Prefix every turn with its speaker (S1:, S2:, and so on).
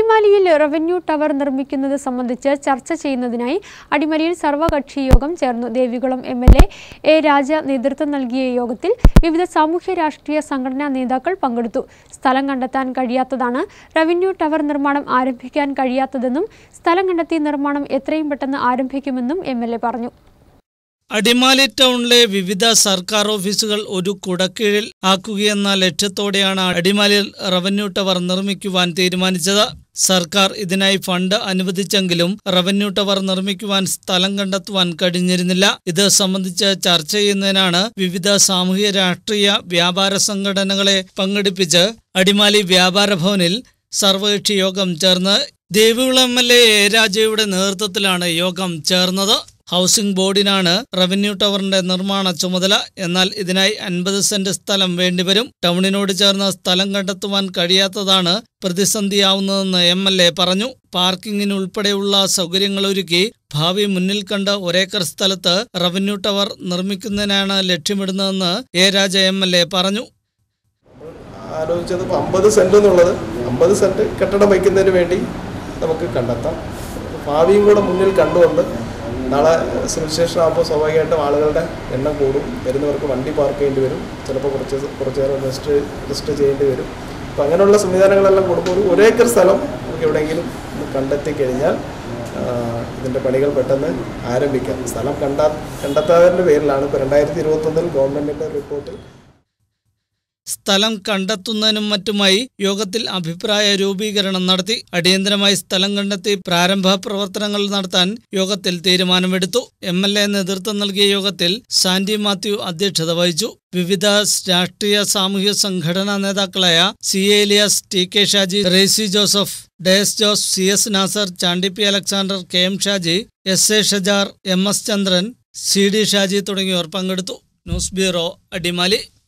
S1: അടിമാലിയിൽ revenue tower നിർമ്മിക്കുന്നത് സംബന്ധിച്ച് ചർച്ച ചെയ്യുന്നതിനായി അടിമാലിയിൽ സർവകക്ഷി യോഗം ചേർന്നു Devikulam M L A A Raja നേതൃത്വം നൽകിയ യോഗത്തിൽ വിവിധ സാമൂഹ്യ രാഷ്ട്രീയ സംഘടനാ നേതാക്കൾ പങ്കെടുത്തു സ്ഥലം കണ്ടെത്താൻ കഴിയാത്തതാണ് റവന്യൂ ടവർ നിർമ്മാണം ആരംഭിക്കാൻ കഴിയാത്തതെന്നും സ്ഥലം കണ്ടെത്തി നിർമ്മാണം എത്രയും പെട്ടെന്ന് ആരംഭിക്കുമെന്നും എം എൽ എ പറഞ്ഞു
S2: അടിമാലി ടൗണിലെ വിവിധ സർക്കാർ ഓഫീസുകൾ ഒരു കുടക്കീഴിൽ ആക്കുകയെന്ന ലക്ഷ്യത്തോടെയാണ് അടിമാലിയിൽ റവന്യൂ ടവർ നിർമ്മിക്കുവാൻ തീരുമാനിച്ചത് സർക്കാർ ഇതിനായി ഫണ്ട് അനുവദിച്ചെങ്കിലും റവന്യൂ ടവർ നിർമ്മിക്കുവാൻ സ്ഥലം കണ്ടെത്തുവാൻ കഴിഞ്ഞിരുന്നില്ല ഇത് സംബന്ധിച്ച് ചർച്ച ചെയ്യുന്നതിനാണ് വിവിധ സാമൂഹ്യ രാഷ്ട്രീയ വ്യാപാര സംഘടനകളെ പങ്കെടുപ്പിച്ച് അടിമാലി വ്യാപാര ഭവനിൽ സർവകക്ഷി യോഗം ചേർന്ന് Devikulam M L A A രാജയുടെ നേതൃത്വത്തിലാണ് യോഗം ചേർന്നത് ഹൗസിംഗ് ബോർഡിനാണ് റവന്യൂ ടവറിന്റെ നിർമ്മാണ ചുമതല എന്നാൽ ഇതിനായി അൻപത് സെന്റ് സ്ഥലം വേണ്ടിവരും ടൗണിനോട് ചേർന്ന് സ്ഥലം കണ്ടെത്തുവാൻ കഴിയാത്തതാണ് പ്രതിസന്ധിയാവുന്നതെന്ന് എം എൽ എ പറഞ്ഞു പാർക്കിങ്ങിനുൾപ്പെടെയുള്ള സൗകര്യങ്ങളൊരുക്കി ഭാവി മുന്നിൽ കണ്ട് ഒരേക്കർ സ്ഥലത്ത് റവന്യൂ ടവർ നിർമ്മിക്കുന്നതിനാണ് ലക്ഷ്യമിടുന്നതെന്ന് A Raja M L A പറഞ്ഞു
S3: ആലോചിച്ചത് ഇപ്പോൾ അമ്പത് സെൻറ്റ് എന്നുള്ളത് അമ്പത് സെൻറ്റ് കെട്ടിടം വയ്ക്കുന്നതിന് വേണ്ടി നമുക്ക് കണ്ടെത്താം ഭാവിയും കൂടെ മുന്നിൽ കണ്ടുകൊണ്ട് നാളെ സിവിൽ സ്റ്റേഷൻ ആകുമ്പോൾ സ്വാഭാവികമായിട്ടും ആളുകളുടെ എണ്ണം കൂടും വരുന്നവർക്ക് വണ്ടി പാർക്ക് ചെയ്യേണ്ടി വരും ചിലപ്പോൾ കുറച്ച് കുറച്ച് നേരം റെസ്റ്റ് റെസ്റ്റ് ചെയ്യേണ്ടി വരും അപ്പോൾ അങ്ങനെയുള്ള സംവിധാനങ്ങളെല്ലാം കൂടുമ്പോൾ ഒരു ഒരേക്കർ സ്ഥലം നമുക്ക് എവിടെയെങ്കിലും ഒന്ന് കണ്ടെത്തി കഴിഞ്ഞാൽ ആ, ഇതിൻ്റെ പണികൾ പെട്ടെന്ന് ആരംഭിക്കാം സ്ഥലം കണ്ടാ കണ്ടെത്താതിൻ്റെ പേരിലാണ് ഇപ്പോൾ രണ്ടായിരത്തി ഇരുപത്തൊന്നിൽ ഗവൺമെൻറ്റിൻ്റെ റിപ്പോർട്ടിൽ
S2: സ്ഥലം കണ്ടെത്തുന്നതിനും മറ്റുമായി യോഗത്തിൽ അഭിപ്രായ രൂപീകരണം നടത്തി അടിയന്തരമായി സ്ഥലം കണ്ടെത്തി പ്രാരംഭ പ്രവർത്തനങ്ങൾ നടത്താൻ യോഗത്തിൽ തീരുമാനമെടുത്തു എം എൽ എ നേതൃത്വം നൽകിയ യോഗത്തിൽ സാൻഡി മാത്യു അധ്യക്ഷത വഹിച്ചു വിവിധ രാഷ്ട്രീയ സാമൂഹ്യ സംഘടനാ നേതാക്കളായ C A Elias T K Shaji Racy Joseph Dias Jose C S Nasar Chandy P Alexander K M Shaji S A Shajar M S Chandran C D Shaji തുടങ്ങിയവർ പങ്കെടുത്തു ന്യൂസ് ബ്യൂറോ അടിമാലി